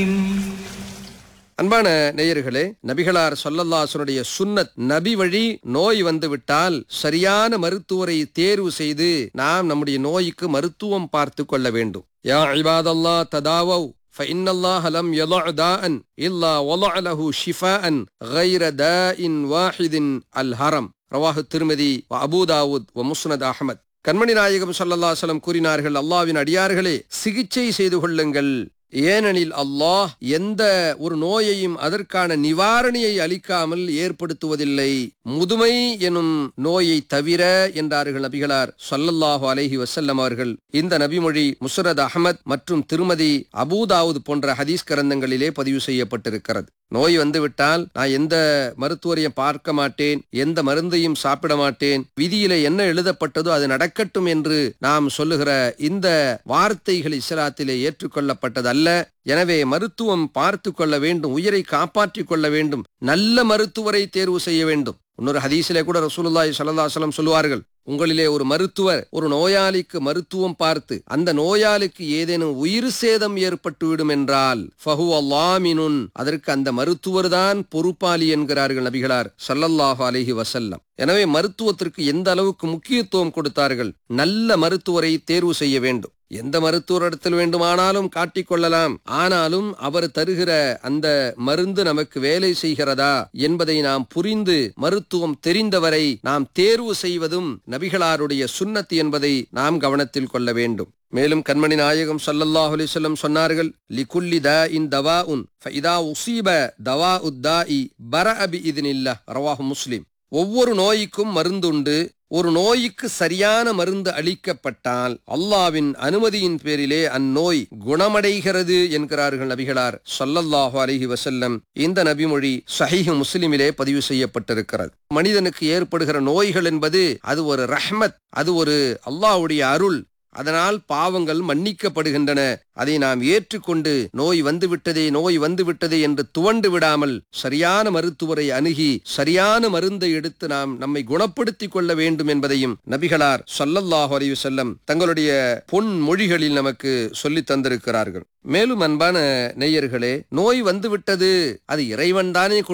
அன்பான நேயர்களே நபிகளார் சொல்லல்லாசனுடைய சுன்னத் நபி வழி நோய் வந்து விட்டால் சரியான மருத்துவரை தேர்வு செய்து நாம் நம்முடைய நோய்க்கு மருத்துவம் பார்த்து கொள்ள வேண்டும் யா இபாதல்லா ததாவவ் فإن الله لم يضع داء إلا وضع له شفاء غير داء واحد الهرم رواه الترمذي وأبو داود ومسند أحمد கண்மணி நாயகம் ஸல்லல்லாஹு அலைஹி வஸல்லம் கூறினார்கள் அல்லாஹ்வின் அடியார்களே சிகிச்சை செய்து கொள்ளுங்கள் ஏனெனில் அல்லாஹ் எந்த ஒரு நோயையும் அதற்கான நிவாரணியை அளிக்காமல் ஏற்படுத்துவதில்லை முதுமை எனும் நோயை தவிர என்றார்கள் நபிகளார் ஸல்லல்லாஹு அலைஹி வஸல்லம் அவர்கள் இந்த நபிமொழி முஸ்ரத் அஹமத் மற்றும் திருமதி அபூதாவுத் போன்ற ஹதீஸ் கிரந்தங்களிலே பதிவு செய்யப்பட்டிருக்கிறது நோய் வந்துவிட்டால் நான் எந்த மருத்துவரையும் பார்க்க மாட்டேன் எந்த மருந்தையும் சாப்பிட மாட்டேன் விதியில என்ன எழுதப்பட்டதோ அது நடக்கட்டும் என்று நாம் சொல்லுகிற இந்த வார்த்தைகள் இஸ்லாத்திலே ஏற்றுக்கொள்ளப்பட்டது அல்ல எனவே மருத்துவம் பார்த்து கொள்ள வேண்டும் உயிரை காப்பாற்றிக் கொள்ள வேண்டும் நல்ல மருத்துவரை தேர்வு செய்ய வேண்டும் இன்னொரு ஹதீஸிலே கூட ரசூலுல்லாஹி ஸல்லல்லாஹு அலைஹி வஸல்லம் சொல்லுவார்கள் உங்களிலே ஒரு மருத்துவர் ஒரு நோயாளிக்கு மருத்துவம் பார்த்து அந்த நோயாளிக்கு ஏதேனும் உயிர் சேதம் ஏற்பட்டுவிடும் என்றால் ஃபஹு அல்லாமினுன் அதற்கு அந்த மருத்துவர் தான் பொறுப்பாளி என்கிறார்கள் நபிகளார் ஸல்லல்லாஹு அலைஹி வஸல்லம் எனவே மருத்துவத்திற்கு எந்த அளவுக்கு முக்கியத்துவம் கொடுத்தார்கள் நல்ல மருத்துவரை தேர்வு செய்ய வேண்டும் எந்த மருத்துவரிடத்தில் வேண்டுமானாலும் காட்டிக்கொள்ளலாம் ஆனாலும் அவர் தருகிற அந்த மருந்து நமக்கு வேலை செய்கிறதா என்பதை நாம் புரிந்து மருத்துவம் தெரிந்தவரை நாம் தேர்வு செய்வதும் நபிகளாருடைய சுன்னத்து என்பதை நாம் கவனத்தில் கொள்ள வேண்டும் மேலும் கண்மணி நாயகம் ஸல்லல்லாஹு அலைஹி வஸல்லம் சொன்னார்கள் லிகுல்லி தாஇன் தவாஉன் ஃபஇதா உஸீப தவா உத்தாஇ பரஅ பிஇذنில்லாஹ் ரவாஹு முஸ்லிம் ஒவ்வொரு நோய்க்கும் மருந்துண்டு ஒரு நோய்க்கு சரியான மருந்து அளிக்கப்பட்டால் அல்லாவின் அனுமதியின் பேரிலே அந்நோய் குணமடைகிறது என்கிறார்கள் நபிகளார் ஸல்லல்லாஹு அலைஹி வஸல்லம் இந்த நபிமொழி சஹீஹ் முஸ்லிமிலே பதிவு செய்யப்பட்டிருக்கிறது மனிதனுக்கு ஏற்படுகிற நோய்கள் என்பது அது ஒரு ரஹ்மத் அது ஒரு அல்லாஹ்வுடைய அருள் அதனால் பாவங்கள் மன்னிக்கப்படுகின்றன அதை நாம் ஏற்றுக்கொண்டு நோய் வந்துவிட்டதே நோய் வந்துவிட்டதே என்று துவண்டு விடாமல் சரியான மருத்துவரை அணுகி சரியான மருந்தை எடுத்து நாம் நம்மை குணப்படுத்திக் கொள்ள வேண்டும் என்பதையும் நபிகளார் ஸல்லல்லாஹு அலைஹி வஸல்லம் தங்களுடைய பொன் மொழிகளில் நமக்கு சொல்லித் தந்திருக்கிறார்கள் மேலும் அன்பான நேயர்களே நோய் வந்துவிட்டது அது இறைவன் தானே